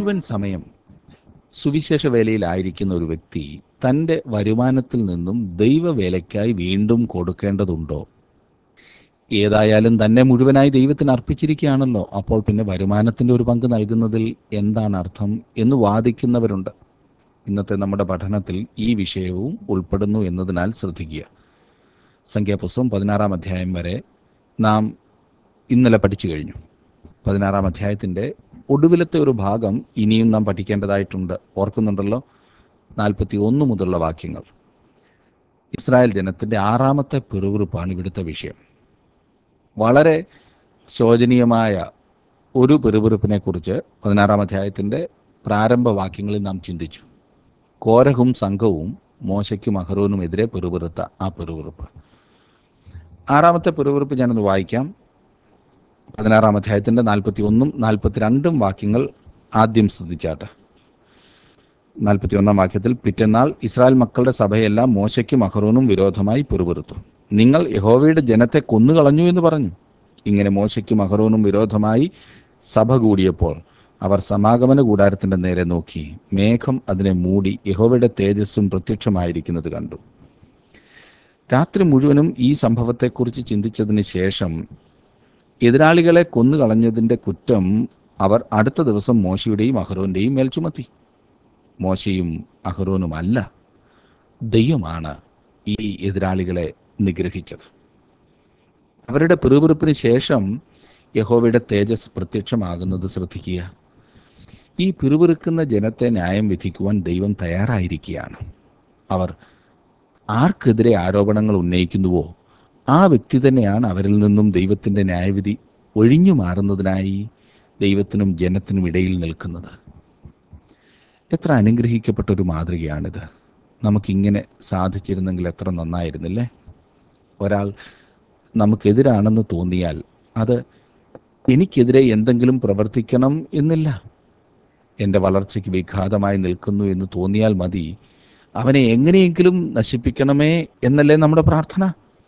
മുഴുവൻ സമയം സുവിശേഷ വേലയിലായിരിക്കുന്ന ഒരു വ്യക്തി തൻ്റെ വരുമാനത്തിൽ നിന്നും ദൈവവേലയ്ക്കായി വീണ്ടും കൊടുക്കേണ്ടതുണ്ടോ ഏതായാലും തന്നെ മുഴുവനായി ദൈവത്തിന് അർപ്പിച്ചിരിക്കുകയാണല്ലോ അപ്പോൾ പിന്നെ വരുമാനത്തിൻ്റെ ഒരു പങ്ക് നൽകുന്നതിൽ എന്താണ് അർത്ഥം എന്ന് വാദിക്കുന്നവരുണ്ട് ഇന്നത്തെ നമ്മുടെ പഠനത്തിൽ ഈ വിഷയവും ഉൾപ്പെടുന്നു എന്നതിനാൽ ശ്രദ്ധിക്കുക സംഖ്യാപുസ്തകം പതിനാറാം അധ്യായം വരെ നാം ഇന്നലെ പഠിച്ചു കഴിഞ്ഞു പതിനാറാം അധ്യായത്തിൻ്റെ ഒടുവിലത്തെ ഒരു ഭാഗം ഇനിയും നാം പഠിക്കേണ്ടതായിട്ടുണ്ട് ഓർക്കുന്നുണ്ടല്ലോ നാൽപ്പത്തി ഒന്ന് മുതലുള്ള വാക്യങ്ങൾ ഇസ്രായേൽ ജനത്തിൻ്റെ ആറാമത്തെ പിറുവിറുപ്പാണ് ഇവിടുത്തെ വിഷയം വളരെ ശോചനീയമായ ഒരു പിറുപിറുപ്പിനെ കുറിച്ച് പതിനാറാം അധ്യായത്തിൻ്റെ പ്രാരംഭ വാക്യങ്ങളിൽ നാം ചിന്തിച്ചു കോരഹും സംഘവും മോശയ്ക്കും അഹറോനുമെതിരെ പിറുപിറുത്ത ആ പിറുപിറുപ്പ് ആറാമത്തെ പിറുപിറുപ്പ് ഞാനൊന്ന് വായിക്കാം പതിനാറാം അധ്യായത്തിൻ്റെ നാൽപ്പത്തി ഒന്നും നാൽപ്പത്തിരണ്ടും വാക്യങ്ങൾ ആദ്യം ശ്രദ്ധിച്ചാട്ടെ നാൽപ്പത്തി ഒന്നാം വാക്യത്തിൽ പിറ്റന്നാൾ ഇസ്രായേൽ മക്കളുടെ സഭയെല്ലാം മോശയ്ക്കും അഹറോനും വിരോധമായി പിറുപിറുത്തു നിങ്ങൾ യഹോവയുടെ ജനത്തെ കൊന്നുകളഞ്ഞു എന്ന് പറഞ്ഞു ഇങ്ങനെ മോശയ്ക്കും അഹറോനും വിരോധമായി സഭ കൂടിയപ്പോൾ അവർ സമാഗമന കൂടാരത്തിന്റെ നേരെ നോക്കി മേഘം അതിനെ മൂടി യഹോവയുടെ തേജസ്സും പ്രത്യക്ഷമായിരിക്കുന്നത് കണ്ടു രാത്രി മുഴുവനും ഈ സംഭവത്തെക്കുറിച്ച് ചിന്തിച്ചതിന് ശേഷം എതിരാളികളെ കൊന്നുകളഞ്ഞതിൻ്റെ കുറ്റം അവർ അടുത്ത ദിവസം മോശയുടെയും അഹ്റോന്റെയും മേൽ ചുമത്തി മോശയും അഹ്റോനുമല്ല ദൈവമാണ് ഈ എതിരാളികളെ നിഗ്രഹിച്ചത് അവരുടെ പിറുപിറുപ്പിന് ശേഷം യഹോവയുടെ തേജസ് പ്രത്യക്ഷമാകുന്നത് ശ്രദ്ധിക്കുക ഈ പിറുപിറുക്കുന്ന ജനത്തെ ന്യായം വിധിക്കുവാൻ ദൈവം തയ്യാറായിരിക്കുകയാണ് അവർ ആർക്കെതിരെ ആരോപണങ്ങൾ ഉന്നയിക്കുന്നുവോ ആ വ്യക്തി തന്നെയാണ് അവരിൽ നിന്നും ദൈവത്തിൻ്റെ ന്യായവിധി ഒഴിഞ്ഞു മാറുന്നതിനായി ദൈവത്തിനും ജനത്തിനും ഇടയിൽ നിൽക്കുന്നത് എത്ര അനുഗ്രഹിക്കപ്പെട്ട ഒരു മാതൃകയാണിത് നമുക്കിങ്ങനെ സാധിച്ചിരുന്നെങ്കിൽ എത്ര നന്നായിരുന്നില്ലേ ഒരാൾ നമുക്കെതിരാണെന്ന് തോന്നിയാൽ അത് എനിക്കെതിരെ എന്തെങ്കിലും പ്രവർത്തിക്കണം എന്നില്ല എൻ്റെ വളർച്ചയ്ക്ക് വിഘാതമായി നിൽക്കുന്നു എന്ന് തോന്നിയാൽ മതി അവനെ എങ്ങനെയെങ്കിലും നശിപ്പിക്കണമേ എന്നല്ലേ നമ്മുടെ പ്രാർത്ഥന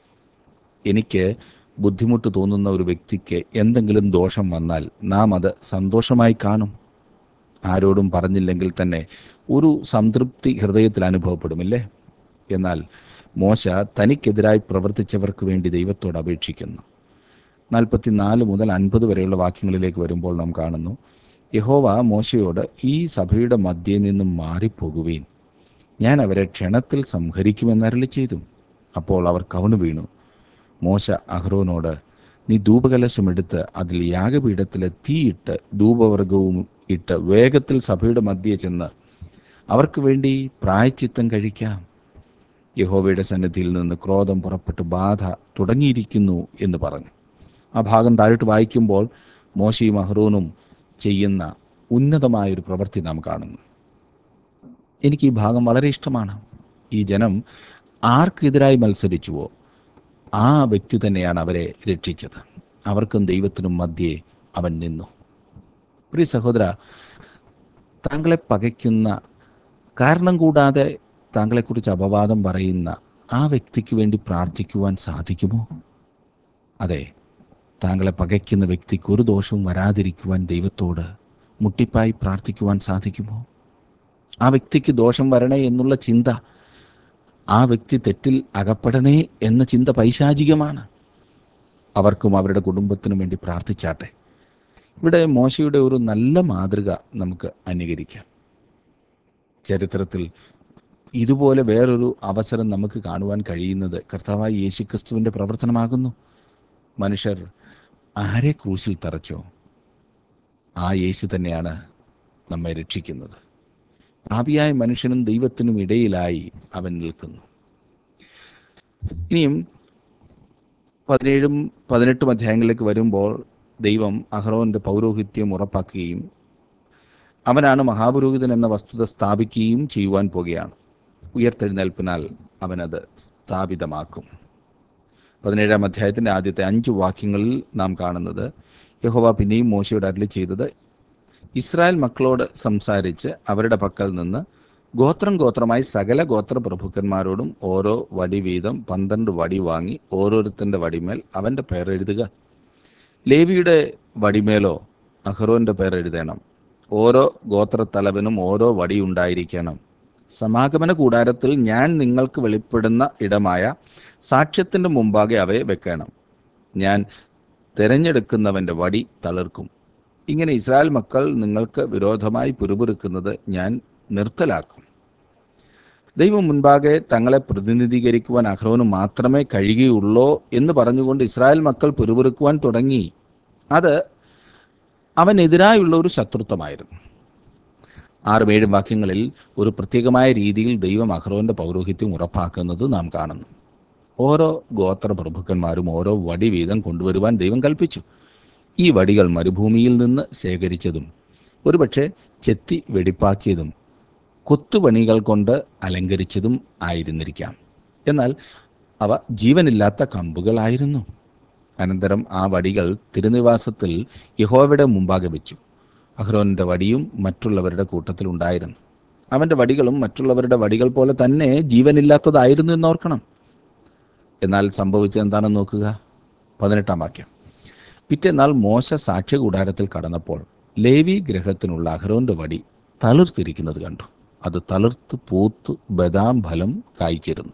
എനിക്ക് ബുദ്ധിമുട്ട് തോന്നുന്ന ഒരു വ്യക്തിക്ക് എന്തെങ്കിലും ദോഷം വന്നാൽ നാം അത് സന്തോഷമായി കാണും ആരോടും പറഞ്ഞില്ലെങ്കിൽ തന്നെ ഒരു സംതൃപ്തി ഹൃദയത്തിൽ അനുഭവപ്പെടുമില്ലേ എന്നാൽ മോശ തനിക്കെതിരായി പ്രവർത്തിച്ചവർക്ക് വേണ്ടി ദൈവത്തോട് അപേക്ഷിക്കുന്നു നാൽപ്പത്തിനാല് മുതൽ അൻപത് വരെയുള്ള വാക്യങ്ങളിലേക്ക് വരുമ്പോൾ നാം കാണുന്നു യഹോവ മോശയോട് ഈ സഭയുടെ മധ്യേ നിന്നും മാറിപ്പോകുവീൻ ഞാൻ അവരെ ക്ഷണത്തിൽ സംഹരിക്കുമെന്ന് അരളി ചെയ്തു അപ്പോൾ അവർ കവണു വീണു മോശ അഹ്റോനോട് നീ ധൂപകലശമെടുത്ത് അതിൽ യാഗപീഠത്തിലെ തീയിട്ട് ധൂപവർഗവും ഇട്ട് വേഗത്തിൽ സഭയുടെ മധ്യേ ചെന്ന് അവർക്ക് വേണ്ടി പ്രായച്ചിത്തം കഴിക്കാം യഹോവയുടെ സന്നിധിയിൽ നിന്ന് ക്രോധം പുറപ്പെട്ട് ബാധ തുടങ്ങിയിരിക്കുന്നു എന്ന് പറഞ്ഞു ആ ഭാഗം താഴോട്ട് വായിക്കുമ്പോൾ മോശയും അഹ്റോനും ചെയ്യുന്ന ഉന്നതമായൊരു പ്രവൃത്തി നാം കാണുന്നു എനിക്ക് ഈ ഭാഗം വളരെ ഇഷ്ടമാണ് ഈ ജനം ആർക്കെതിരായി മത്സരിച്ചുവോ ആ വ്യക്തി തന്നെയാണ് അവരെ രക്ഷിച്ചത് അവർക്കും ദൈവത്തിനും മധ്യേ അവൻ നിന്നു പ്രിയ സഹോദര താങ്കളെ പകയ്ക്കുന്ന കാരണം കൂടാതെ താങ്കളെക്കുറിച്ച് അപവാദം പറയുന്ന ആ വ്യക്തിക്ക് വേണ്ടി പ്രാർത്ഥിക്കുവാൻ സാധിക്കുമോ അതെ താങ്കളെ പകയ്ക്കുന്ന വ്യക്തിക്ക് ഒരു ദോഷവും വരാതിരിക്കുവാൻ ദൈവത്തോട് മുട്ടിപ്പായി പ്രാർത്ഥിക്കുവാൻ സാധിക്കുമോ ആ വ്യക്തിക്ക് ദോഷം വരണേ എന്നുള്ള ചിന്ത ആ വ്യക്തി തെറ്റിൽ അകപ്പെടണേ എന്ന ചിന്ത പൈശാചികമാണ് അവർക്കും അവരുടെ കുടുംബത്തിനും വേണ്ടി പ്രാർത്ഥിച്ചാട്ടെ ഇവിടെ മോശയുടെ ഒരു നല്ല മാതൃക നമുക്ക് അനുകരിക്കാം ചരിത്രത്തിൽ ഇതുപോലെ വേറൊരു അവസരം നമുക്ക് കാണുവാൻ കഴിയുന്നത് കർത്താവായ യേശുക്രിസ്തുവിൻ്റെ പ്രവർത്തനമാകുന്നു മനുഷ്യർ ആരെ ക്രൂശിൽ തറച്ചോ ആ യേശു തന്നെയാണ് നമ്മെ രക്ഷിക്കുന്നത് ഭാവിയായ മനുഷ്യനും ദൈവത്തിനും ഇടയിലായി അവൻ നിൽക്കുന്നു ഇനിയും പതിനേഴും പതിനെട്ടും അധ്യായങ്ങളിലേക്ക് വരുമ്പോൾ ദൈവം അഹ്റോന്റെ പൗരോഹിത്യം ഉറപ്പാക്കുകയും അവനാണ് മഹാപുരോഹിതൻ എന്ന വസ്തുത സ്ഥാപിക്കുകയും ചെയ്യുവാൻ പോകുകയാണ് ഉയർത്തെഴുന്നേൽപ്പിനാൽ അവനത് സ്ഥാപിതമാക്കും പതിനേഴാം അധ്യായത്തിൻ്റെ ആദ്യത്തെ അഞ്ച് വാക്യങ്ങളിൽ നാം കാണുന്നത് യഹോവ പിന്നെയും മോശയോട് അരളി ചെയ്തത് ഇസ്രായേൽ മക്കളോട് സംസാരിച്ച് അവരുടെ പക്കൽ നിന്ന് ഗോത്രം ഗോത്രമായി സകല ഗോത്ര പ്രഭുക്കന്മാരോടും ഓരോ വടി വീതം പന്ത്രണ്ട് വടി വാങ്ങി ഓരോരുത്തൻ്റെ വടിമേൽ അവൻ്റെ പേരെഴുതുക ലേവിയുടെ വടിമേലോ അഹ്റോന്റെ പേരെഴുതണം ഓരോ ഗോത്രത്തലവനും ഓരോ വടിയുണ്ടായിരിക്കണം സമാഗമന കൂടാരത്തിൽ ഞാൻ നിങ്ങൾക്ക് വെളിപ്പെടുന്ന ഇടമായ സാക്ഷ്യത്തിൻ്റെ മുമ്പാകെ അവയെ വെക്കണം ഞാൻ തിരഞ്ഞെടുക്കുന്നവൻ്റെ വടി തളിർക്കും ഇങ്ങനെ ഇസ്രായേൽ മക്കൾ നിങ്ങൾക്ക് വിരോധമായി പിറുപിറുക്കുന്നത് ഞാൻ നിർത്തലാക്കും ദൈവം മുൻപാകെ തങ്ങളെ പ്രതിനിധീകരിക്കുവാൻ അഹ്റോന് മാത്രമേ കഴിയുകയുള്ളൂ എന്ന് പറഞ്ഞുകൊണ്ട് ഇസ്രായേൽ മക്കൾ പിറുപിറുക്കുവാൻ തുടങ്ങി അത് അവനെതിരായുള്ള ഒരു ശത്രുത്വമായിരുന്നു ആറും ഏഴും വാക്യങ്ങളിൽ ഒരു പ്രത്യേകമായ രീതിയിൽ ദൈവം അഹ്റോന്റെ പൗരോഹിത്യം ഉറപ്പാക്കുന്നത് നാം കാണുന്നു ഓരോ ഗോത്ര പ്രഭുക്കന്മാരും ഓരോ വടി വീതം കൊണ്ടുവരുവാൻ ദൈവം കൽപ്പിച്ചു ഈ വടികൾ മരുഭൂമിയിൽ നിന്ന് ശേഖരിച്ചതും ഒരുപക്ഷെ ചെത്തി വെടിപ്പാക്കിയതും കൊത്തുപണികൾ കൊണ്ട് അലങ്കരിച്ചതും ആയിരുന്നിരിക്കാം എന്നാൽ അവ ജീവനില്ലാത്ത കമ്പുകളായിരുന്നു അനന്തരം ആ വടികൾ തിരുനിവാസത്തിൽ യഹോവയുടെ മുമ്പാകെ വെച്ചു അഹ്റോന്റെ വടിയും മറ്റുള്ളവരുടെ കൂട്ടത്തിൽ ഉണ്ടായിരുന്നു അവന്റെ വടികളും മറ്റുള്ളവരുടെ വടികൾ പോലെ തന്നെ ജീവനില്ലാത്തതായിരുന്നു എന്നോർക്കണം എന്നാൽ സംഭവിച്ചത് എന്താണെന്ന് നോക്കുക പതിനെട്ടാം വാക്യം പിറ്റേന്നാൾ മോശ സാക്ഷ്യ കൂടാരത്തിൽ കടന്നപ്പോൾ ലേവി ഗ്രഹത്തിനുള്ള അഹ്റോന്റെ വടി തളിർത്തിരിക്കുന്നത് കണ്ടു അത് തളിർത്ത് പൂത്ത് ബദാം ഫലം കായ്ച്ചിരുന്നു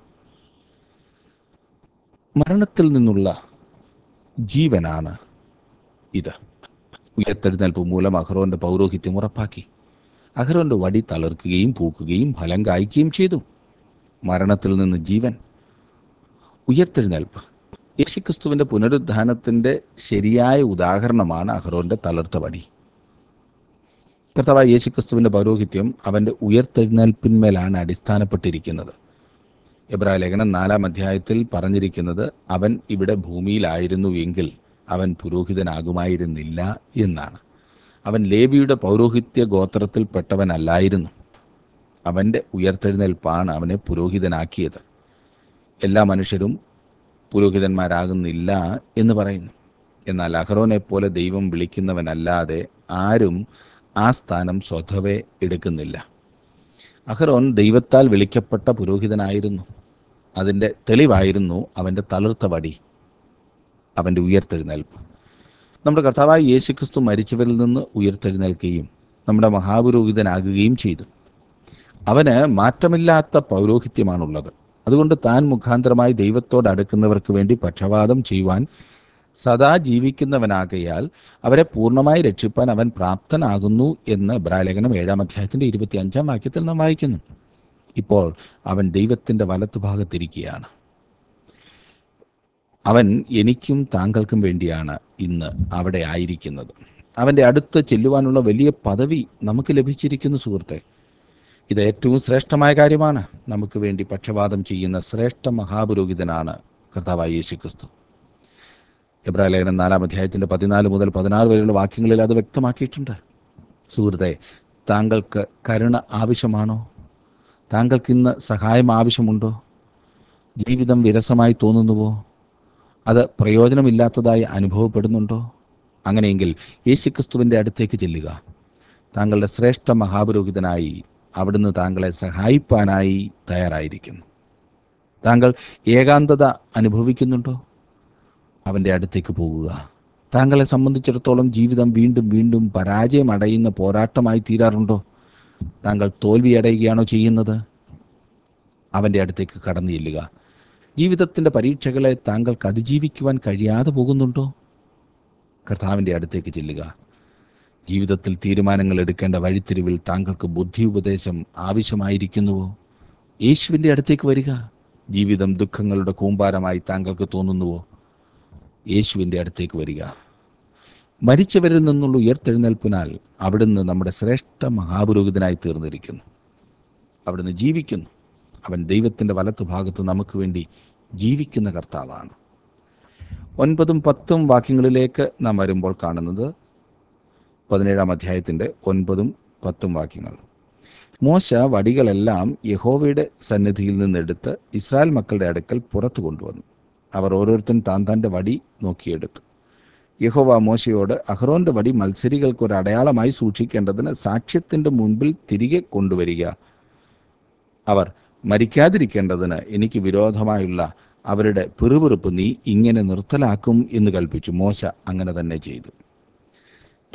മരണത്തിൽ നിന്നുള്ള ജീവനാണ് ഇത് ഉയർത്തെഴുന്നേൽപ്പ് മൂലം അഹ്റോന്റെ പൗരോഹിത്യം ഉറപ്പാക്കി അഹ്റോന്റെ വടി തളിർക്കുകയും പൂക്കുകയും ഫലം കായ്ക്കുകയും ചെയ്തു മരണത്തിൽ നിന്ന് ജീവൻ ഉയർത്തെഴുന്നേൽപ്പ് യേശുക്രിസ്തുവിന്റെ പുനരുദ്ധാനത്തിന്റെ ശരിയായ ഉദാഹരണമാണ് അഹ്റോന്റെ തളിർത്ത വടി കർത്താവായ യേശുക്രിസ്തുവിന്റെ പൗരോഹിത്യം അവന്റെ ഉയർത്തെഴുന്നേൽപ്പിന്മേലാണ് അടിസ്ഥാനപ്പെട്ടിരിക്കുന്നത് എബ്രായ ലേഖനം നാലാം അധ്യായത്തിൽ പറഞ്ഞിരിക്കുന്നത് അവൻ ഇവിടെ ഭൂമിയിലായിരുന്നു എങ്കിൽ അവൻ പുരോഹിതനാകുമായിരുന്നില്ല എന്നാണ് അവൻ ലേവിയുടെ പൗരോഹിത്യ ഗോത്രത്തിൽപ്പെട്ടവനല്ലായിരുന്നു അവൻ്റെ ഉയർത്തെഴുന്നേൽപ്പാണ് അവനെ പുരോഹിതനാക്കിയത് എല്ലാ മനുഷ്യരും പുരോഹിതന്മാരാകുന്നില്ല എന്ന് പറയുന്നു എന്നാൽ അഹ്റോനെ പോലെ ദൈവം വിളിക്കുന്നവനല്ലാതെ ആരും ആ സ്ഥാനം സ്വതവേ എടുക്കുന്നില്ല അഹ്റോൻ ദൈവത്താൽ വിളിക്കപ്പെട്ട പുരോഹിതനായിരുന്നു അതിൻ്റെ തെളിവായിരുന്നു അവൻ്റെ തളിർത്ത വടി അവൻ്റെ ഉയർത്തെഴുന്നേൽപ്പ് നമ്മുടെ കർത്താവായ യേശുക്രിസ്തു മരിച്ചവരിൽ നിന്ന് ഉയർത്തെഴുന്നേൽക്കുകയും നമ്മുടെ മഹാപുരോഹിതനാകുകയും ചെയ്തു അവന് മാറ്റമില്ലാത്ത പൗരോഹിത്യമാണുള്ളത് അതുകൊണ്ട് താൻ മുഖാന്തരമായി ദൈവത്തോട് അടുക്കുന്നവർക്ക് വേണ്ടി പക്ഷപാതം ചെയ്യുവാൻ സദാ ജീവിക്കുന്നവനാകയാൽ അവരെ പൂർണ്ണമായി രക്ഷിപ്പാൻ അവൻ പ്രാപ്തനാകുന്നു എന്ന് ബ്രാലേഖനം ഏഴാം അധ്യായത്തിന്റെ ഇരുപത്തി അഞ്ചാം വാക്യത്തിൽ നാം വായിക്കുന്നു ഇപ്പോൾ അവൻ ദൈവത്തിന്റെ വലത്തുഭാഗത്തിരിക്കുകയാണ് അവൻ എനിക്കും താങ്കൾക്കും വേണ്ടിയാണ് ഇന്ന് അവിടെ ആയിരിക്കുന്നത് അവൻ്റെ അടുത്ത് ചെല്ലുവാനുള്ള വലിയ പദവി നമുക്ക് ലഭിച്ചിരിക്കുന്നു സുഹൃത്തെ ഇത് ഏറ്റവും ശ്രേഷ്ഠമായ കാര്യമാണ് നമുക്ക് വേണ്ടി പക്ഷപാതം ചെയ്യുന്ന ശ്രേഷ്ഠ മഹാപുരോഹിതനാണ് കർത്താവായ യേശു ക്രിസ്തു എബ്രാഹിം ലേഖനം നാലാം അധ്യായത്തിൻ്റെ പതിനാല് മുതൽ പതിനാറ് വരെയുള്ള വാക്യങ്ങളിൽ അത് വ്യക്തമാക്കിയിട്ടുണ്ട് സുഹൃത്തെ താങ്കൾക്ക് കരുണ ആവശ്യമാണോ താങ്കൾക്ക് ഇന്ന് സഹായം ആവശ്യമുണ്ടോ ജീവിതം വിരസമായി തോന്നുന്നുവോ അത് പ്രയോജനമില്ലാത്തതായി അനുഭവപ്പെടുന്നുണ്ടോ അങ്ങനെയെങ്കിൽ യേശുക്രിസ്തുവിൻ്റെ അടുത്തേക്ക് ചെല്ലുക താങ്കളുടെ ശ്രേഷ്ഠ മഹാപുരോഹിതനായി അവിടുന്ന് താങ്കളെ സഹായിപ്പാനായി തയ്യാറായിരിക്കുന്നു താങ്കൾ ഏകാന്തത അനുഭവിക്കുന്നുണ്ടോ അവൻ്റെ അടുത്തേക്ക് പോകുക താങ്കളെ സംബന്ധിച്ചിടത്തോളം ജീവിതം വീണ്ടും വീണ്ടും പരാജയം അടയുന്ന പോരാട്ടമായി തീരാറുണ്ടോ താങ്കൾ തോൽവി അടയുകയാണോ ചെയ്യുന്നത് അവൻ്റെ അടുത്തേക്ക് കടന്നു ചെല്ലുക ജീവിതത്തിൻ്റെ പരീക്ഷകളെ താങ്കൾക്ക് അതിജീവിക്കുവാൻ കഴിയാതെ പോകുന്നുണ്ടോ കർത്താവിൻ്റെ അടുത്തേക്ക് ചെല്ലുക ജീവിതത്തിൽ തീരുമാനങ്ങൾ എടുക്കേണ്ട വഴിത്തിരിവിൽ താങ്കൾക്ക് ബുദ്ധി ഉപദേശം ആവശ്യമായിരിക്കുന്നുവോ യേശുവിൻ്റെ അടുത്തേക്ക് വരിക ജീവിതം ദുഃഖങ്ങളുടെ കൂമ്പാരമായി താങ്കൾക്ക് തോന്നുന്നുവോ യേശുവിൻ്റെ അടുത്തേക്ക് വരിക മരിച്ചവരിൽ നിന്നുള്ള ഉയർത്തെഴുന്നേൽപ്പിനാൽ അവിടുന്ന് നമ്മുടെ ശ്രേഷ്ഠ മഹാപുരോഹിതനായി തീർന്നിരിക്കുന്നു അവിടുന്ന് ജീവിക്കുന്നു അവൻ ദൈവത്തിൻ്റെ വലത്തുഭാഗത്ത് നമുക്ക് വേണ്ടി ജീവിക്കുന്ന കർത്താവാണ് ഒൻപതും പത്തും വാക്യങ്ങളിലേക്ക് നാം വരുമ്പോൾ കാണുന്നത് പതിനേഴാം അധ്യായത്തിൻ്റെ ഒൻപതും പത്തും വാക്യങ്ങൾ മോശ വടികളെല്ലാം യഹോവയുടെ സന്നിധിയിൽ നിന്നെടുത്ത് ഇസ്രായേൽ മക്കളുടെ അടുക്കൽ പുറത്തു കൊണ്ടുവന്നു അവർ ഓരോരുത്തരും താൻ തൻ്റെ വടി നോക്കിയെടുത്തു യഹോവ മോശയോട് അഹ്റോന്റെ വടി മത്സരികൾക്ക് ഒരു അടയാളമായി സൂക്ഷിക്കേണ്ടതിന് സാക്ഷ്യത്തിൻ്റെ മുൻപിൽ തിരികെ കൊണ്ടുവരിക അവർ മരിക്കാതിരിക്കേണ്ടതിന് എനിക്ക് വിരോധമായുള്ള അവരുടെ പിറുപിറുപ്പ് നീ ഇങ്ങനെ നിർത്തലാക്കും എന്ന് കൽപ്പിച്ചു മോശ അങ്ങനെ തന്നെ ചെയ്തു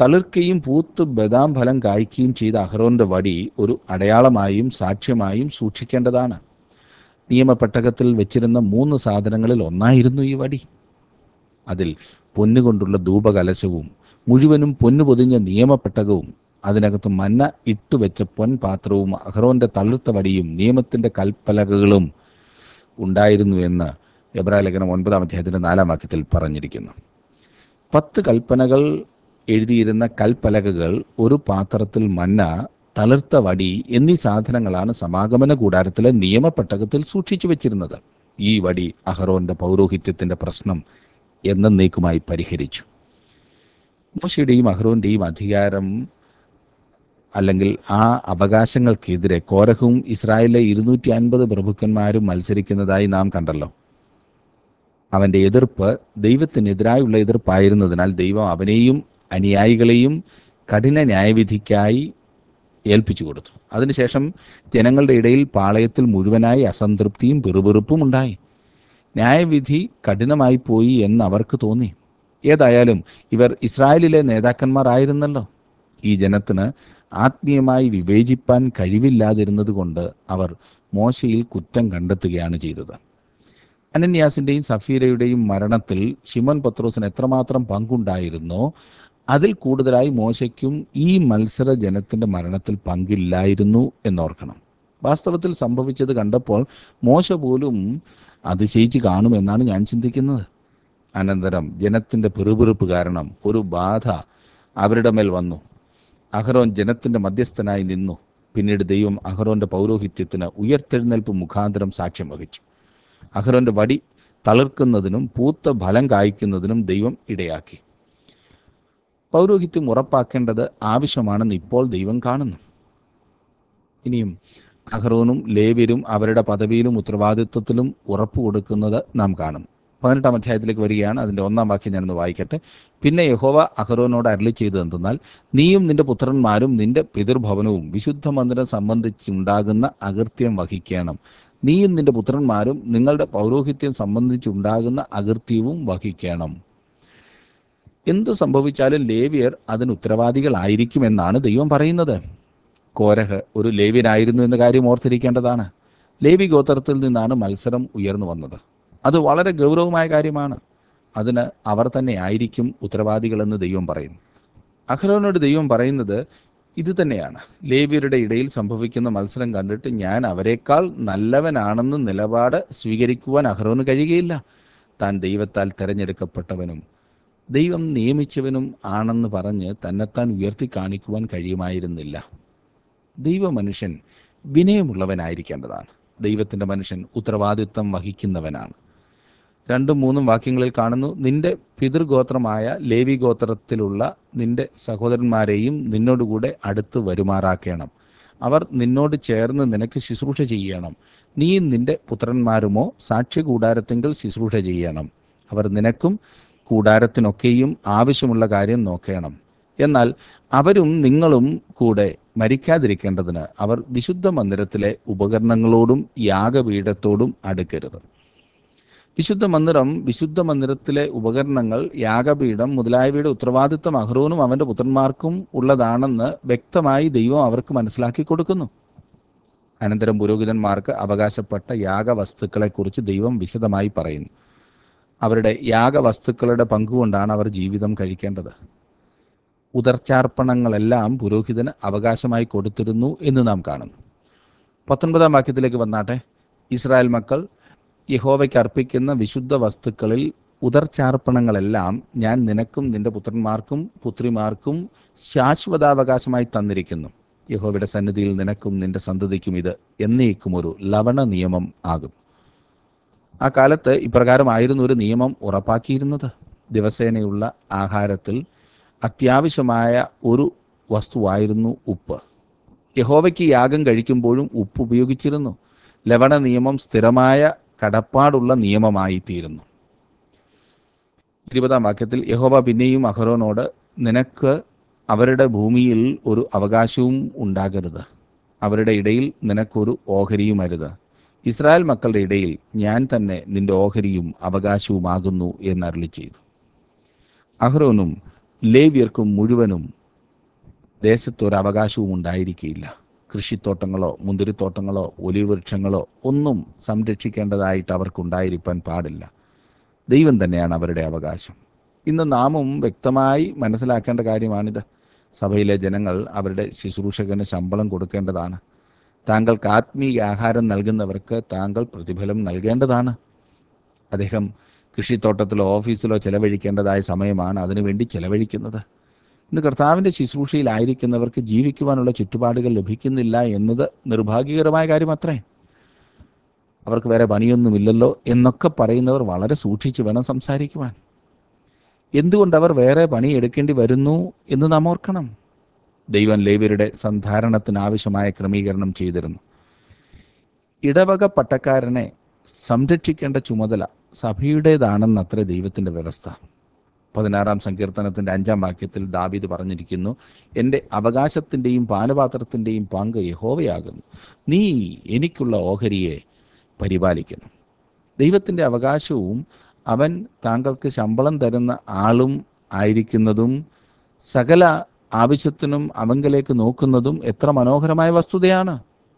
തളിർക്കയും പൂത്ത് ബദാം ഫലം കായ്ക്കുകയും ചെയ്ത അഹ്റോന്റെ വടി ഒരു അടയാളമായും സാക്ഷ്യമായും സൂക്ഷിക്കേണ്ടതാണ് നിയമപ്പെട്ടകത്തിൽ വെച്ചിരുന്ന മൂന്ന് സാധനങ്ങളിൽ ഒന്നായിരുന്നു ഈ വടി അതിൽ പൊന്നുകൊണ്ടുള്ള ധൂപകലശവും മുഴുവനും പൊന്നു പൊതിഞ്ഞ നിയമപ്പെട്ടകവും അതിനകത്ത് മന്ന ഇട്ടുവെച്ച പൊൻപാത്രവും അഹ്റോന്റെ തളിർത്ത വടിയും നിയമത്തിന്റെ കൽപ്പലകകളും ഉണ്ടായിരുന്നു എന്ന് എബ്രായ ലേഖനം ഒൻപതാം അധ്യായത്തിന്റെ നാലാം വാക്യത്തിൽ പറഞ്ഞിരിക്കുന്നു പത്ത് കൽപ്പനകൾ എഴുതിയിരുന്ന കൽപ്പലകകൾ ഒരു പാത്രത്തിൽ മന്ന തളിർത്ത വടി എന്നീ സാധനങ്ങളാണ് സമാഗമന കൂടാരത്തിലെ നിയമപ്പെട്ടകത്തിൽ സൂക്ഷിച്ചു വെച്ചിരുന്നത് ഈ വടി അഹറോന്റെ പൗരോഹിത്യത്തിന്റെ പ്രശ്നം എന്നേക്കുമായി പരിഹരിച്ചു മോശയുടെയും അഹ്റോന്റെയും അധികാരം അല്ലെങ്കിൽ ആ അവകാശങ്ങൾക്കെതിരെ കോരഹവും ഇസ്രായേലിലെ ഇരുന്നൂറ്റി അൻപത് പ്രഭുക്കന്മാരും മത്സരിക്കുന്നതായി നാം കണ്ടല്ലോ അവന്റെ എതിർപ്പ് ദൈവത്തിനെതിരായുള്ള എതിർപ്പായിരുന്നതിനാൽ ദൈവം അവനെയും അനുയായികളെയും കഠിന ന്യായവിധിക്കായി ഏൽപ്പിച്ചു കൊടുത്തു അതിനുശേഷം ജനങ്ങളുടെ ഇടയിൽ പാളയത്തിൽ മുഴുവനായി അസംതൃപ്തിയും പിറുപിറുപ്പും ഉണ്ടായി ന്യായവിധി കഠിനമായി പോയി എന്ന് അവർക്ക് തോന്നി ഏതായാലും ഇവർ ഇസ്രായേലിലെ നേതാക്കന്മാർ ആയിരുന്നല്ലോ ഈ ജനത്തിന് ആത്മീയമായി വിവേചിപ്പാൻ കഴിവില്ലാതിരുന്നത് കൊണ്ട് അവർ മോശയിൽ കുറ്റം കണ്ടെത്തുകയാണ് ചെയ്തത് അനന്യാസിന്റെയും സഫീരയുടെയും മരണത്തിൽ ശിമോൻ പത്രോസിന് എത്രമാത്രം പങ്കുണ്ടായിരുന്നോ അതിൽ കൂടുതലായി മോശയ്ക്കും ഈ മത്സര ജനത്തിന്റെ മരണത്തിൽ പങ്കില്ലായിരുന്നു എന്നോർക്കണം വാസ്തവത്തിൽ സംഭവിച്ചത് കണ്ടപ്പോൾ മോശ പോലും അതിശയിച്ച് കാണുമെന്നാണ് ഞാൻ ചിന്തിക്കുന്നത് അനന്തരം ജനത്തിന്റെ പിറുപിറുപ്പ് കാരണം ഒരു ബാധ അവരുടെ മേൽ വന്നു അഹ്റോൻ ജനത്തിന്റെ മധ്യസ്ഥനായി നിന്നു പിന്നീട് ദൈവം അഹ്റോന്റെ പൗരോഹിത്യത്തിന് ഉയർത്തെഴുന്നേൽപ്പ് മുഖാന്തരം സാക്ഷ്യം വഹിച്ചു അഹ്റോന്റെ വടി തളിർക്കുന്നതിനും പൂത്ത ഫലം കായ്ക്കുന്നതിനും ദൈവം ഇടയാക്കി പൗരോഹിത്യം ഉറപ്പാക്കേണ്ടത് ആവശ്യമാണെന്ന് ഇപ്പോൾ ദൈവം കാണുന്നു ഇനിയും അഹ്റോനും ലേവ്യരും അവരുടെ പദവിയിലും ഉത്തരവാദിത്വത്തിലും ഉറപ്പ് കൊടുക്കുന്നത് നാം കാണും പതിനെട്ടാം അധ്യായത്തിലേക്ക് വരികയാണ് അതിന്റെ ഒന്നാം വാക്യം ഞാനൊന്ന് വായിക്കട്ടെ പിന്നെ യഹോവ അഹ്റോനോട് അരളി ചെയ്തു എന്തെന്നാൽ നീയും നിന്റെ പുത്രന്മാരും നിന്റെ പിതൃഭവനവും വിശുദ്ധ മന്ദിരം സംബന്ധിച്ചുണ്ടാകുന്ന അകൃത്യം വഹിക്കണം നീയും നിന്റെ പുത്രന്മാരും നിങ്ങളുടെ പൗരോഹിത്യം സംബന്ധിച്ചുണ്ടാകുന്ന അകൃത്യവും വഹിക്കണം എന്തു സംഭവിച്ചാലും ലേവിയർ അതിന് ഉത്തരവാദികളായിരിക്കുമെന്നാണ് ദൈവം പറയുന്നത് കോരഹ് ഒരു ലേവ്യനായിരുന്നു എന്ന കാര്യം ഓർത്തിരിക്കേണ്ടതാണ് ലേവി ഗോത്രത്തിൽ നിന്നാണ് മത്സരം ഉയർന്നു വന്നത് അത് വളരെ ഗൗരവമായ കാര്യമാണ് അതിന് അവർ തന്നെ ആയിരിക്കും ഉത്തരവാദികളെന്ന് ദൈവം പറയുന്നു അഹ്റോനോട് ദൈവം പറയുന്നത് ഇത് തന്നെയാണ് ലേവ്യരുടെ ഇടയിൽ സംഭവിക്കുന്ന മത്സരം കണ്ടിട്ട് ഞാൻ അവരെക്കാൾ നല്ലവനാണെന്ന് നിലപാട് സ്വീകരിക്കുവാൻ അഹ്റോന് കഴിയുകയില്ല താൻ ദൈവത്താൽ തെരഞ്ഞെടുക്കപ്പെട്ടവനും ദൈവം നിയമിച്ചവനും ആണെന്ന് പറഞ്ഞ് തന്നെത്താൻ ഉയർത്തി കാണിക്കുവാൻ കഴിയുമായിരുന്നില്ല ദൈവമനുഷ്യൻ വിനയമുള്ളവനായിരിക്കേണ്ടതാണ് ദൈവത്തിൻ്റെ മനുഷ്യൻ ഉത്തരവാദിത്വം വഹിക്കുന്നവനാണ് രണ്ടും മൂന്നും വാക്യങ്ങളിൽ കാണുന്നു നിന്റെ പിതൃഗോത്രമായ ലേവി ഗോത്രത്തിലുള്ള നിന്റെ സഹോദരന്മാരെയും നിന്നോടുകൂടെ അടുത്ത് വരുമാറാക്കണം അവർ നിന്നോട് ചേർന്ന് നിനക്ക് ശുശ്രൂഷ ചെയ്യണം നീ നിന്റെ പുത്രന്മാരുമോ സാക്ഷ്യ കൂടാരത്തെങ്കിൽ ശുശ്രൂഷ ചെയ്യണം അവർ നിനക്കും കൂടാരത്തിനൊക്കെയും ആവശ്യമുള്ള കാര്യം നോക്കണം എന്നാൽ അവരും നിങ്ങളും കൂടെ മരിക്കാതിരിക്കേണ്ടതിന് അവർ വിശുദ്ധ മന്ദിരത്തിലെ ഉപകരണങ്ങളോടും യാഗപീഠത്തോടും അടുക്കരുത് വിശുദ്ധ മന്ദിരം വിശുദ്ധ മന്ദിരത്തിലെ ഉപകരണങ്ങൾ യാഗപീഠം മുതലായവയുടെ ഉത്തരവാദിത്വം അഹ്റോനും അവന്റെ പുത്രന്മാർക്കും ഉള്ളതാണെന്ന് വ്യക്തമായി ദൈവം അവർക്ക് മനസ്സിലാക്കി കൊടുക്കുന്നു അനന്തരം പുരോഹിതന്മാർക്ക് അവകാശപ്പെട്ട യാഗവസ്തുക്കളെക്കുറിച്ച് ദൈവം വിശദമായി പറയുന്നു അവരുടെ യാഗവസ്തുക്കളുടെ പങ്കുകൊണ്ടാണ് അവർ ജീവിതം കഴിക്കേണ്ടത് ഉദർച്ചാർപ്പണങ്ങളെല്ലാം പുരോഹിതന് അവകാശമായി കൊടുത്തിരുന്നു എന്ന് നാം കാണുന്നു പത്തൊൻപതാം വാക്യത്തിലേക്ക് വന്നാട്ടെ ഇസ്രായേൽ മക്കൾ യഹോവയ്ക്ക് അർപ്പിക്കുന്ന വിശുദ്ധ വസ്തുക്കളിൽ ഉദർച്ചാർപ്പണങ്ങളെല്ലാം ഞാൻ നിനക്കും നിന്റെ പുത്രന്മാർക്കും പുത്രിമാർക്കും ശാശ്വതാവകാശമായി തന്നിരിക്കുന്നു യഹോവയുടെ സന്നിധിയിൽ നിനക്കും നിന്റെ സന്തതിക്കും ഇത് എന്നേക്കും ഒരു ലവണ നിയമം ആകും ആ കാലത്ത് ഇപ്രകാരമായിരുന്നു ഒരു നിയമം ഉറപ്പാക്കിയിരുന്നത് ദിവസേനയുള്ള ആഹാരത്തിൽ അത്യാവശ്യമായ ഒരു വസ്തുവായിരുന്നു ഉപ്പ് യഹോവയ്ക്ക് യാഗം കഴിക്കുമ്പോഴും ഉപ്പ് ഉപയോഗിച്ചിരുന്നു ലവണ നിയമം സ്ഥിരമായ കടപ്പാടുള്ള നിയമമായി തീരുന്നു ഇരുപതാം വാക്യത്തിൽ യഹോവ പിന്നെയും അഹ്റോനോട് നിനക്ക് അവരുടെ ഭൂമിയിൽ ഒരു അവകാശവും ഉണ്ടാകരുത് അവരുടെ ഇടയിൽ നിനക്കൊരു ഓഹരിയും അരുത് ഇസ്രായേൽ മക്കളുടെ ഇടയിൽ ഞാൻ തന്നെ നിന്റെ ഓഹരിയും അവകാശവുമാകുന്നു എന്നരളി ചെയ്തു അഹ്റോനും ലേവ്യർക്കും മുഴുവനും ദേശത്തൊരു അവകാശവും ഉണ്ടായിരിക്കുകയില്ല കൃഷിത്തോട്ടങ്ങളോ മുന്തിരിത്തോട്ടങ്ങളോ ഒലിവ് വൃക്ഷങ്ങളോ ഒന്നും സംരക്ഷിക്കേണ്ടതായിട്ട് അവർക്കുണ്ടായിരിക്കാൻ പാടില്ല ദൈവം തന്നെയാണ് അവരുടെ അവകാശം ഇന്ന് നാമും വ്യക്തമായി മനസ്സിലാക്കേണ്ട കാര്യമാണിത് സഭയിലെ ജനങ്ങൾ അവരുടെ ശുശ്രൂഷകന് ശമ്പളം കൊടുക്കേണ്ടതാണ് താങ്കൾക്ക് ആത്മീയ ആഹാരം നൽകുന്നവർക്ക് താങ്കൾ പ്രതിഫലം നൽകേണ്ടതാണ് അദ്ദേഹം കൃഷിത്തോട്ടത്തിലോ ഓഫീസിലോ ചെലവഴിക്കേണ്ടതായ സമയമാണ് അതിനുവേണ്ടി ചെലവഴിക്കുന്നത് ഇന്ന് കർത്താവിൻ്റെ ശുശ്രൂഷയിലായിരിക്കുന്നവർക്ക് ജീവിക്കുവാനുള്ള ചുറ്റുപാടുകൾ ലഭിക്കുന്നില്ല എന്നത് നിർഭാഗ്യകരമായ കാര്യം അത്രേ അവർക്ക് വേറെ പണിയൊന്നുമില്ലല്ലോ എന്നൊക്കെ പറയുന്നവർ വളരെ സൂക്ഷിച്ച് വേണം സംസാരിക്കുവാൻ എന്തുകൊണ്ട് അവർ വേറെ പണി എടുക്കേണ്ടി വരുന്നു എന്ന് നാം ഓർക്കണം ദൈവം ലേവ്യരുടെ സന്ധാരണത്തിന് ആവശ്യമായ ക്രമീകരണം ചെയ്തിരുന്നു ഇടവക പട്ടക്കാരനെ സംരക്ഷിക്കേണ്ട ചുമതല സഭയുടേതാണെന്നത്ര ദൈവത്തിൻ്റെ വ്യവസ്ഥ പതിനാറാം സങ്കീർത്തനത്തിൻ്റെ അഞ്ചാം വാക്യത്തിൽ ദാവീദ് പറഞ്ഞിരിക്കുന്നു എൻ്റെ അവകാശത്തിൻ്റെയും പാനപാത്രത്തിൻ്റെയും പങ്ക് യഹോവയാകുന്നു നീ എനിക്കുള്ള ഓഹരിയെ പരിപാലിക്കുന്നു ദൈവത്തിൻ്റെ അവകാശവും അവൻ താങ്കൾക്ക് ശമ്പളം തരുന്ന ആളും ആയിരിക്കുന്നതും സകല ആവശ്യത്തിനും അവങ്കലേക്ക് നോക്കുന്നതും എത്ര മനോഹരമായ വസ്തുതയാണ്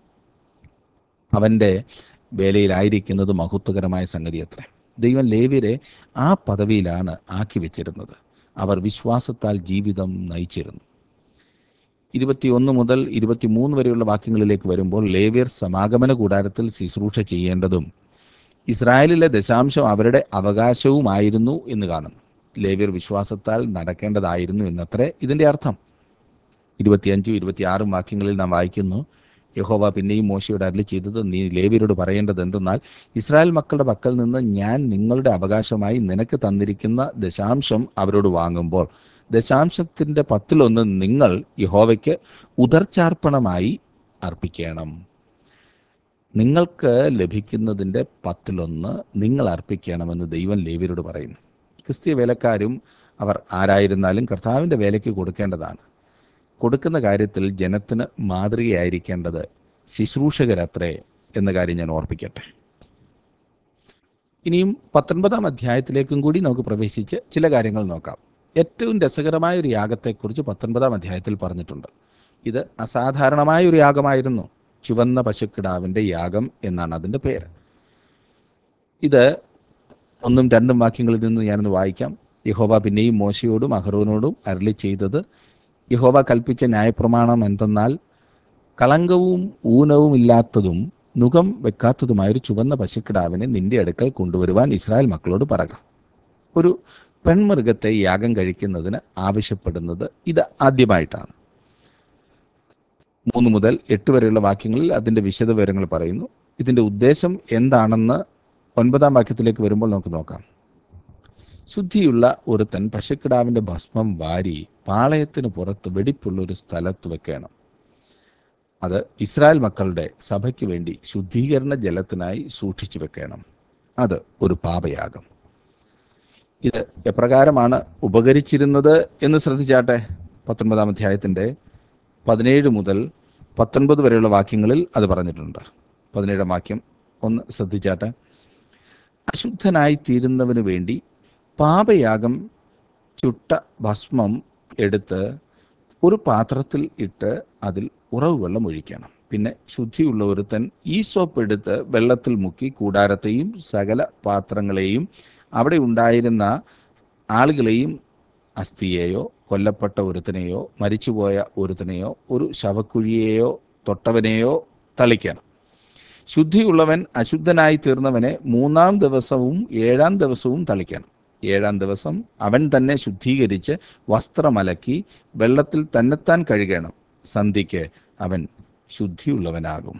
അവൻ്റെ വേലയിലായിരിക്കുന്നത് മഹത്വകരമായ സംഗതി അത്രേ ദൈവം ലേവ്യരെ ആ പദവിയിലാണ് ആക്കി വെച്ചിരുന്നത് അവർ വിശ്വാസത്താൽ ജീവിതം നയിച്ചിരുന്നു ഇരുപത്തിയൊന്ന് മുതൽ ഇരുപത്തിമൂന്ന് വരെയുള്ള വാക്യങ്ങളിലേക്ക് വരുമ്പോൾ ലേവ്യർ സമാഗമന കൂടാരത്തിൽ ശുശ്രൂഷ ചെയ്യേണ്ടതും ഇസ്രായേലിലെ ദശാംശം അവരുടെ അവകാശവുമായിരുന്നു എന്ന് കാണുന്നു ലേവ്യർ വിശ്വാസത്താൽ നടക്കേണ്ടതായിരുന്നു എന്നത്രേ ഇതിൻ്റെ അർത്ഥം ഇരുപത്തിയഞ്ചും ഇരുപത്തിയാറും വാക്യങ്ങളിൽ നാം വായിക്കുന്നു യഹോവ പിന്നെയും മോശയോട് അരളി ചെയ്തത് നീ ലേവ്യരോട് പറയേണ്ടത് എന്തെന്നാൽ ഇസ്രായേൽ മക്കളുടെ പക്കൽ നിന്ന് ഞാൻ നിങ്ങളുടെ അവകാശമായി നിനക്ക് തന്നിരിക്കുന്ന ദശാംശം അവരോട് വാങ്ങുമ്പോൾ ദശാംശത്തിൻ്റെ പത്തിലൊന്ന് നിങ്ങൾ യഹോവയ്ക്ക് ഉദർച്ചാർപ്പണമായി അർപ്പിക്കണം നിങ്ങൾക്ക് ലഭിക്കുന്നതിൻ്റെ പത്തിലൊന്ന് നിങ്ങൾ അർപ്പിക്കണമെന്ന് ദൈവം ലേവ്യരോട് പറയുന്നു ക്രിസ്തീയ വേലക്കാരും അവർ ആരായിരുന്നാലും കർത്താവിൻ്റെ വേലയ്ക്ക് കൊടുക്കേണ്ടതാണ് കൊടുക്കുന്ന കാര്യത്തിൽ ജനത്തിന് മാതൃകയായിരിക്കേണ്ടത് ശുശ്രൂഷകരത്രേ എന്ന കാര്യം ഞാൻ ഓർപ്പിക്കട്ടെ ഇനിയും പത്തൊൻപതാം അധ്യായത്തിലേക്കും കൂടി നമുക്ക് പ്രവേശിച്ച് ചില കാര്യങ്ങൾ നോക്കാം ഏറ്റവും രസകരമായ ഒരു യാഗത്തെക്കുറിച്ച് പത്തൊൻപതാം അധ്യായത്തിൽ പറഞ്ഞിട്ടുണ്ട് ഇത് അസാധാരണമായ ഒരു യാഗമായിരുന്നു ചുവന്ന പശുക്കിടാവിൻ്റെ യാഗം എന്നാണ് അതിൻ്റെ പേര് ഇത് ഒന്നും രണ്ടും വാക്യങ്ങളിൽ നിന്ന് ഞാനൊന്ന് വായിക്കാം യഹോവ പിന്നെയും മോശയോടും അഹ്റോനോടും അരളി ചെയ്തത് യഹോവ കൽപ്പിച്ച ന്യായപ്രമാണം എന്തെന്നാൽ കളങ്കവും ഊനവും ഇല്ലാത്തതും നുകം വെക്കാത്തതുമായ ഒരു ചുവന്ന പശുക്കിടാവിനെ നിന്റെ അടുക്കൽ കൊണ്ടുവരുവാൻ ഇസ്രായേൽ മക്കളോട് പറക ഒരു പെൺമൃഗത്തെ യാഗം കഴിക്കുന്നതിന് ആവശ്യപ്പെടുന്നത് ഇത് ആദ്യമായിട്ടാണ് മൂന്ന് മുതൽ എട്ട് വരെയുള്ള വാക്യങ്ങളിൽ അതിൻ്റെ വിശദവിവരങ്ങൾ പറയുന്നു ഇതിൻ്റെ ഉദ്ദേശം എന്താണെന്ന് ഒൻപതാം വാക്യത്തിലേക്ക് വരുമ്പോൾ നമുക്ക് നോക്കാം ശുദ്ധിയുള്ള ഒരുത്തൻ പശുക്കിടാവിൻ്റെ ഭസ്മം വാരി പാളയത്തിന് പുറത്ത് വെടിപ്പുള്ള ഒരു സ്ഥലത്ത് വെക്കണം അത് ഇസ്രായേൽ മക്കളുടെ സഭയ്ക്ക് വേണ്ടി ശുദ്ധീകരണ ജലത്തിനായി സൂക്ഷിച്ചു വെക്കണം അത് ഒരു പാപയാഗം ഇത് എപ്രകാരമാണ് ഉപകരിച്ചിരുന്നത് എന്ന് ശ്രദ്ധിച്ചാട്ടെ പത്തൊൻപതാം അധ്യായത്തിൻ്റെ പതിനേഴ് മുതൽ പത്തൊൻപത് വരെയുള്ള വാക്യങ്ങളിൽ അത് പറഞ്ഞിട്ടുണ്ട് പതിനേഴാം വാക്യം ഒന്ന് ശ്രദ്ധിച്ചാട്ടെ അശുദ്ധനായി തീരുന്നവന് വേണ്ടി പാപയാഗം ചുട്ട ഭസ്മം എടുത്ത് ഒരു പാത്രത്തിൽ ഇട്ട് അതിൽ ഉറവ് വെള്ളം ഒഴിക്കണം പിന്നെ ശുദ്ധിയുള്ള ഒരുത്തൻ ഈ സോപ്പ് എടുത്ത് വെള്ളത്തിൽ മുക്കി കൂടാരത്തെയും സകല പാത്രങ്ങളെയും അവിടെ ഉണ്ടായിരുന്ന ആളുകളെയും അസ്ഥിയെയോ കൊല്ലപ്പെട്ട ഒരുത്തനെയോ മരിച്ചുപോയ ഒരുത്തനെയോ ഒരു ശവക്കുഴിയെയോ തൊട്ടവനെയോ തളിക്കണം ശുദ്ധിയുള്ളവൻ അശുദ്ധനായി തീർന്നവനെ മൂന്നാം ദിവസവും ഏഴാം ദിവസവും തളിക്കണം ഏഴാം ദിവസം അവൻ തന്നെ ശുദ്ധീകരിച്ച് വസ്ത്രമലക്കി വെള്ളത്തിൽ തന്നെത്താൻ കഴുകണം സന്ധിക്ക് അവൻ ശുദ്ധിയുള്ളവനാകും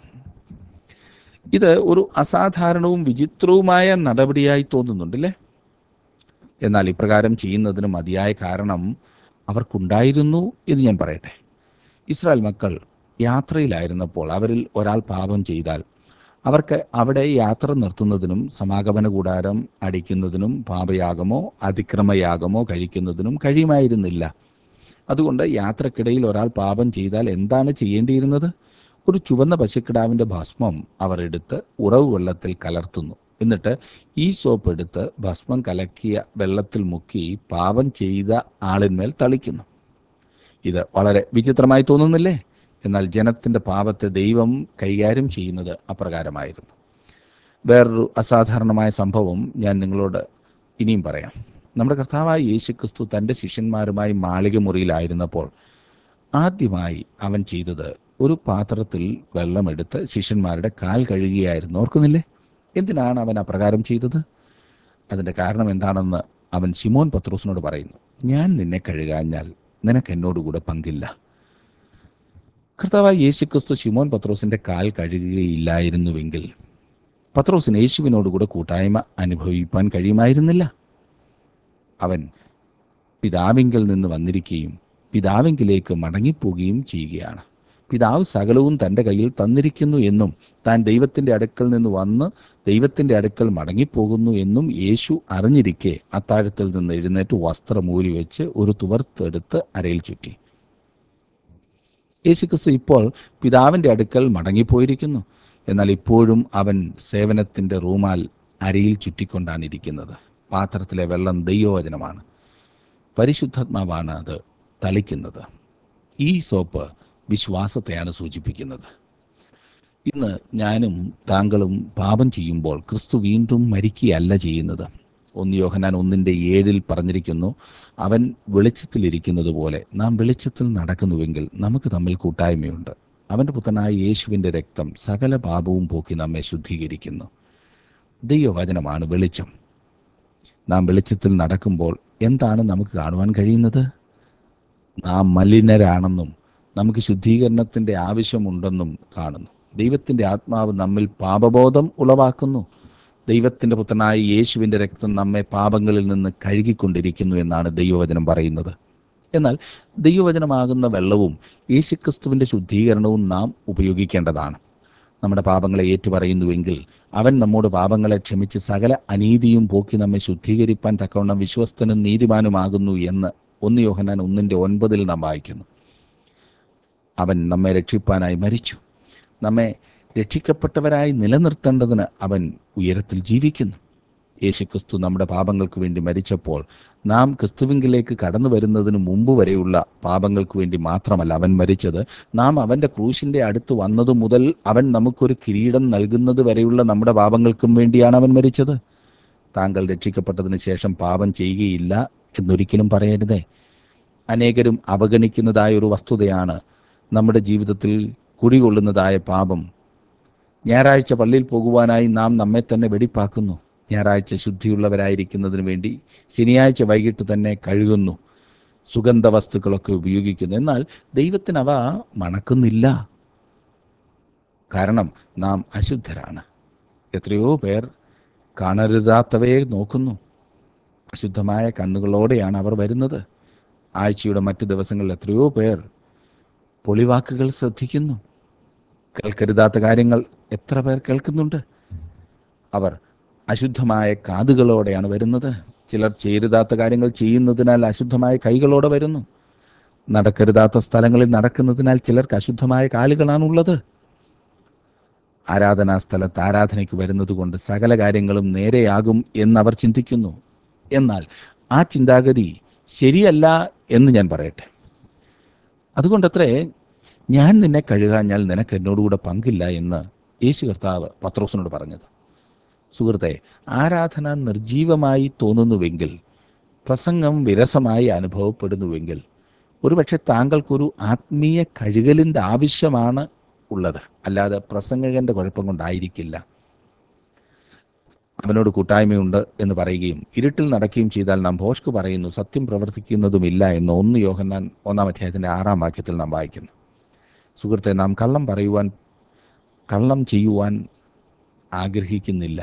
ഇത് ഒരു അസാധാരണവും വിചിത്രവുമായ നടപടിയായി തോന്നുന്നുണ്ടല്ലേ എന്നാൽ ഇപ്രകാരം ചെയ്യുന്നതിന് മതിയായ കാരണം അവർക്കുണ്ടായിരുന്നു എന്ന് ഞാൻ പറയട്ടെ ഇസ്രായേൽ മക്കൾ യാത്രയിലായിരുന്നപ്പോൾ അവരിൽ ഒരാൾ പാപം ചെയ്താൽ അവർക്ക് അവിടെ യാത്ര നിർത്തുന്നതിനും സമാഗമന കൂടാരം അടിക്കുന്നതിനും പാപയാഗമോ അതിക്രമയാഗമോ കഴിക്കുന്നതിനും കഴിയുമായിരുന്നില്ല അതുകൊണ്ട് യാത്രക്കിടയിൽ ഒരാൾ പാപം ചെയ്താൽ എന്താണ് ചെയ്യേണ്ടിയിരുന്നത് ഒരു ചുവന്ന പശുക്കിടാവിൻ്റെ ഭസ്മം അവർ എടുത്ത് ഉറവ് വെള്ളത്തിൽ കലർത്തുന്നു എന്നിട്ട് ഈ സോപ്പ് എടുത്ത് ഭസ്മം കലക്കിയ വെള്ളത്തിൽ മുക്കി പാപം ചെയ്ത ആളിന്മേൽ തളിക്കുന്നു ഇത് വളരെ വിചിത്രമായി തോന്നുന്നില്ലേ എന്നാൽ ജനത്തിന്റെ പാപത്തെ ദൈവം കൈകാര്യം ചെയ്യുന്നത് അപ്രകാരമായിരുന്നു വേറൊരു അസാധാരണമായ സംഭവം ഞാൻ നിങ്ങളോട് ഇനിയും പറയാം നമ്മുടെ കർത്താവായ യേശുക്രിസ്തു തൻ്റെ ശിഷ്യന്മാരുമായി മാളിക മുറിയിലായിരുന്നപ്പോൾ ആദ്യമായി അവൻ ചെയ്തത് ഒരു പാത്രത്തിൽ വെള്ളമെടുത്ത് ശിഷ്യന്മാരുടെ കാൽ കഴുകുകയായിരുന്നു ഓർക്കുന്നില്ലേ എന്തിനാണ് അവൻ അപ്രകാരം ചെയ്തത് അതിൻ്റെ കാരണം എന്താണെന്ന് അവൻ ശിമോൻ പത്രോസിനോട് പറയുന്നു ഞാൻ നിന്നെ കഴുകാഞ്ഞാൽ നിനക്ക് എന്നോടുകൂടെ പങ്കില്ല കർത്താവായ യേശുക്രിസ്തു ശിമോൻ പത്രോസിന്റെ കാൽ കഴുകുകയില്ലായിരുന്നുവെങ്കിൽ പത്രോസിന് യേശുവിനോടുകൂടെ കൂട്ടായ്മ അനുഭവിപ്പാൻ കഴിയുമായിരുന്നില്ല അവൻ പിതാവിങ്കിൽ നിന്ന് വന്നിരിക്കുകയും പിതാവിങ്കിലേക്ക് മടങ്ങിപ്പോവുകയും ചെയ്യുകയാണ് പിതാവ് സകലവും തൻ്റെ കയ്യിൽ തന്നിരിക്കുന്നു എന്നും താൻ ദൈവത്തിൻ്റെ അടുക്കൽ നിന്ന് വന്ന് ദൈവത്തിൻ്റെ അടുക്കൽ മടങ്ങിപ്പോകുന്നു എന്നും യേശു അറിഞ്ഞിരിക്കെ അത്താഴത്തിൽ നിന്ന് എഴുന്നേറ്റ് വസ്ത്രം ഊരി വെച്ച് ഒരു തുവർത്തെടുത്ത് അരയിൽ ചുറ്റി യേശുക്രിസ്തു ഇപ്പോൾ പിതാവിൻ്റെ അടുക്കൽ മടങ്ങിപ്പോയിരിക്കുന്നു എന്നാൽ ഇപ്പോഴും അവൻ സേവനത്തിൻ്റെ റൂമാൽ അരയിൽ ചുറ്റിക്കൊണ്ടാണ് ഇരിക്കുന്നത് പാത്രത്തിലെ വെള്ളം ദൈവവചനമാണ് പരിശുദ്ധാത്മാവാണ് അത് തളിക്കുന്നത് ഈ സോപ്പ് വിശ്വാസത്തെയാണ് സൂചിപ്പിക്കുന്നത് ഇന്ന് ഞാനും താങ്കളും പാപം ചെയ്യുമ്പോൾ ക്രിസ്തു വീണ്ടും മരിക്കുകയല്ല ചെയ്യുന്നത് ഒന്ന് യോഹനാൻ ഒന്നിൻ്റെ ഏഴിൽ പറഞ്ഞിരിക്കുന്നു അവൻ വെളിച്ചത്തിലിരിക്കുന്നത് പോലെ നാം വെളിച്ചത്തിൽ നടക്കുന്നുവെങ്കിൽ നമുക്ക് തമ്മിൽ കൂട്ടായ്മയുണ്ട് അവൻ്റെ പുത്രനായ യേശുവിൻ്റെ രക്തം സകല പാപവും പോക്കി നമ്മെ ശുദ്ധീകരിക്കുന്നു ദൈവവചനമാണ് വെളിച്ചം നാം വെളിച്ചത്തിൽ നടക്കുമ്പോൾ എന്താണ് നമുക്ക് കാണുവാൻ കഴിയുന്നത് നാം മലിനരാണെന്നും നമുക്ക് ശുദ്ധീകരണത്തിൻ്റെ ആവശ്യമുണ്ടെന്നും കാണുന്നു ദൈവത്തിൻ്റെ ആത്മാവ് നമ്മിൽ പാപബോധം ഉളവാക്കുന്നു ദൈവത്തിൻ്റെ പുത്രനായ യേശുവിൻ്റെ രക്തം നമ്മെ പാപങ്ങളിൽ നിന്ന് കഴുകിക്കൊണ്ടിരിക്കുന്നു എന്നാണ് ദൈവവചനം പറയുന്നത് എന്നാൽ ദൈവവചനമാകുന്ന വെള്ളവും യേശുക്രിസ്തുവിൻ്റെ ശുദ്ധീകരണവും നാം ഉപയോഗിക്കേണ്ടതാണ് നമ്മുടെ പാപങ്ങളെ ഏറ്റുപറയുന്നുവെങ്കിൽ അവൻ നമ്മോട് പാപങ്ങളെ ക്ഷമിച്ച് സകല അനീതിയും പോക്കി നമ്മെ ശുദ്ധീകരിപ്പാൻ തക്കവണ്ണം വിശ്വസ്തനും നീതിമാനുമാകുന്നു എന്ന് ഒന്ന് യോഹനാൻ ഒന്നിൻ്റെ ഒൻപതിൽ നാം വായിക്കുന്നു അവൻ നമ്മെ രക്ഷിപ്പാനായി മരിച്ചു നമ്മെ രക്ഷിക്കപ്പെട്ടവരായി നിലനിർത്തേണ്ടതിന് അവൻ ഉയരത്തിൽ ജീവിക്കുന്നു യേശുക്രിസ്തു നമ്മുടെ പാപങ്ങൾക്ക് വേണ്ടി മരിച്ചപ്പോൾ നാം ക്രിസ്തുവിങ്കിലേക്ക് കടന്നു വരുന്നതിന് മുമ്പ് വരെയുള്ള പാപങ്ങൾക്ക് വേണ്ടി മാത്രമല്ല അവൻ മരിച്ചത് നാം അവൻ്റെ ക്രൂശിൻ്റെ അടുത്ത് വന്നതു മുതൽ അവൻ നമുക്കൊരു കിരീടം നൽകുന്നത് വരെയുള്ള നമ്മുടെ പാപങ്ങൾക്കും വേണ്ടിയാണ് അവൻ മരിച്ചത് താങ്കൾ രക്ഷിക്കപ്പെട്ടതിന് ശേഷം പാപം ചെയ്യുകയില്ല എന്നൊരിക്കലും പറയരുതേ അനേകരും അവഗണിക്കുന്നതായ ഒരു വസ്തുതയാണ് നമ്മുടെ ജീവിതത്തിൽ കുടികൊള്ളുന്നതായ പാപം ഞായറാഴ്ച പള്ളിയിൽ പോകുവാനായി നാം നമ്മെ തന്നെ വെടിപ്പാക്കുന്നു ഞായറാഴ്ച ശുദ്ധിയുള്ളവരായിരിക്കുന്നതിന് വേണ്ടി ശനിയാഴ്ച വൈകിട്ട് തന്നെ കഴുകുന്നു സുഗന്ധ വസ്തുക്കളൊക്കെ ഉപയോഗിക്കുന്നു എന്നാൽ ദൈവത്തിന് അവ മണക്കുന്നില്ല കാരണം നാം അശുദ്ധരാണ് എത്രയോ പേർ കാണരുതാത്തവയെ നോക്കുന്നു അശുദ്ധമായ കണ്ണുകളോടെയാണ് അവർ വരുന്നത് ആഴ്ചയുടെ മറ്റ് ദിവസങ്ങളിൽ എത്രയോ പേർ പൊളിവാക്കുകൾ ശ്രദ്ധിക്കുന്നു കേൾക്കരുതാത്ത കാര്യങ്ങൾ എത്ര പേർ കേൾക്കുന്നുണ്ട് അവർ അശുദ്ധമായ കാതുകളോടെയാണ് വരുന്നത് ചിലർ ചേരുതാത്ത കാര്യങ്ങൾ ചെയ്യുന്നതിനാൽ അശുദ്ധമായ കൈകളോടെ വരുന്നു നടക്കരുതാത്ത സ്ഥലങ്ങളിൽ നടക്കുന്നതിനാൽ ചിലർക്ക് അശുദ്ധമായ കാലുകളാണുള്ളത് ആരാധനാ സ്ഥലത്ത് ആരാധനയ്ക്ക് വരുന്നത് കൊണ്ട് സകല കാര്യങ്ങളും നേരെയാകും എന്നവർ ചിന്തിക്കുന്നു എന്നാൽ ആ ചിന്താഗതി ശരിയല്ല എന്ന് ഞാൻ പറയട്ടെ അതുകൊണ്ടത്രേ ഞാൻ നിന്നെ കഴുകാഞ്ഞാൽ നിനക്ക് എന്നോടുകൂടെ പങ്കില്ല എന്ന് യേശു കർത്താവ് പത്രോസിനോട് പറഞ്ഞത് സുഹൃത്തെ ആരാധന നിർജീവമായി തോന്നുന്നുവെങ്കിൽ പ്രസംഗം വിരസമായി അനുഭവപ്പെടുന്നുവെങ്കിൽ ഒരുപക്ഷെ താങ്കൾക്കൊരു ആത്മീയ കഴുകലിൻ്റെ ആവശ്യമാണ് ഉള്ളത് അല്ലാതെ പ്രസംഗകന്റെ കുഴപ്പം കൊണ്ടായിരിക്കില്ല അവനോട് കൂട്ടായ്മയുണ്ട് എന്ന് പറയുകയും ഇരുട്ടിൽ നടക്കുകയും ചെയ്താൽ നാം ഭോഷ്ക് പറയുന്നു സത്യം പ്രവർത്തിക്കുന്നതുമില്ല എന്ന് ഒന്ന് യോഹന്നാൻ ഒന്നാം അധ്യായത്തിൻ്റെ ആറാം വാക്യത്തിൽ നാം വായിക്കുന്നു സുഹൃത്തെ നാം കള്ളം പറയുവാൻ കള്ളം ചെയ്യുവാൻ ആഗ്രഹിക്കുന്നില്ല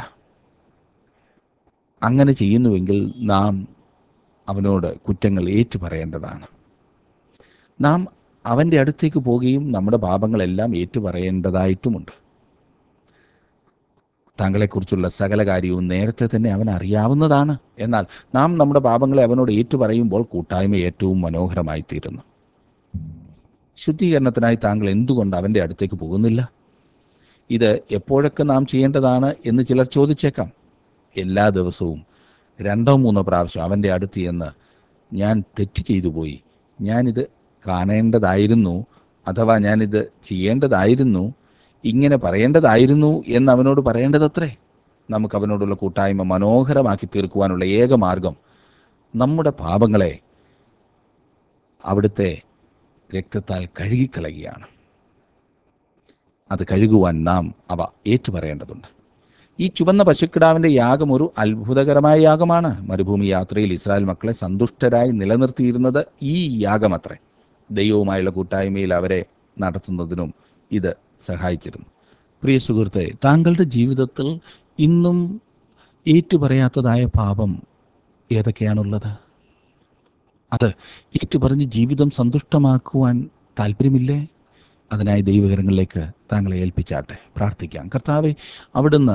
അങ്ങനെ ചെയ്യുന്നുവെങ്കിൽ നാം അവനോട് കുറ്റങ്ങൾ ഏറ്റു പറയേണ്ടതാണ് നാം അവൻ്റെ അടുത്തേക്ക് പോവുകയും നമ്മുടെ പാപങ്ങളെല്ലാം ഏറ്റുപറയേണ്ടതായിട്ടുമുണ്ട് താങ്കളെക്കുറിച്ചുള്ള സകല കാര്യവും നേരത്തെ തന്നെ അവൻ അറിയാവുന്നതാണ് എന്നാൽ നാം നമ്മുടെ പാപങ്ങളെ അവനോട് ഏറ്റുപറയുമ്പോൾ കൂട്ടായ്മ ഏറ്റവും മനോഹരമായി തീരുന്നു ശുദ്ധീകരണത്തിനായി താങ്കൾ എന്തുകൊണ്ട് അവൻ്റെ അടുത്തേക്ക് പോകുന്നില്ല ഇത് എപ്പോഴൊക്കെ നാം ചെയ്യേണ്ടതാണ് എന്ന് ചിലർ ചോദിച്ചേക്കാം എല്ലാ ദിവസവും രണ്ടോ മൂന്നോ പ്രാവശ്യം അവൻ്റെ അടുത്ത് ചെന്ന് ഞാൻ തെറ്റ് ചെയ്തു പോയി ഞാനിത് കാണേണ്ടതായിരുന്നു അഥവാ ഞാനിത് ചെയ്യേണ്ടതായിരുന്നു ഇങ്ങനെ പറയേണ്ടതായിരുന്നു എന്ന് അവനോട് പറയേണ്ടതത്രേ നമുക്ക് അവനോടുള്ള കൂട്ടായ്മ മനോഹരമാക്കി തീർക്കുവാനുള്ള ഏക മാർഗം നമ്മുടെ പാപങ്ങളെ അവിടുത്തെ രക്തത്താൽ കഴുകിക്കളയുകയാണ് അത് കഴുകുവാൻ നാം അവ ഏറ്റുപറയേണ്ടതുണ്ട് ഈ ചുവന്ന പശുക്കിടാവിന്റെ യാഗം ഒരു അത്ഭുതകരമായ യാഗമാണ് മരുഭൂമി യാത്രയിൽ ഇസ്രായേൽ മക്കളെ സന്തുഷ്ടരായി നിലനിർത്തിയിരുന്നത് ഈ യാഗമത്രേ ദൈവവുമായുള്ള കൂട്ടായ്മയിൽ അവരെ നടത്തുന്നതിനും ഇത് സഹായിച്ചിരുന്നു പ്രിയ സുഹൃത്തെ താങ്കളുടെ ജീവിതത്തിൽ ഇന്നും ഏറ്റുപറയാത്തതായ പാപം ഏതൊക്കെയാണുള്ളത് അത് ഏറ്റുപറഞ്ഞ് ജീവിതം സന്തുഷ്ടമാക്കുവാൻ താല്പര്യമില്ലേ അതിനായി ദൈവകരങ്ങളിലേക്ക് താങ്കളെ ഏൽപ്പിച്ചാട്ടെ പ്രാർത്ഥിക്കാം കർത്താവെ അവിടുന്ന്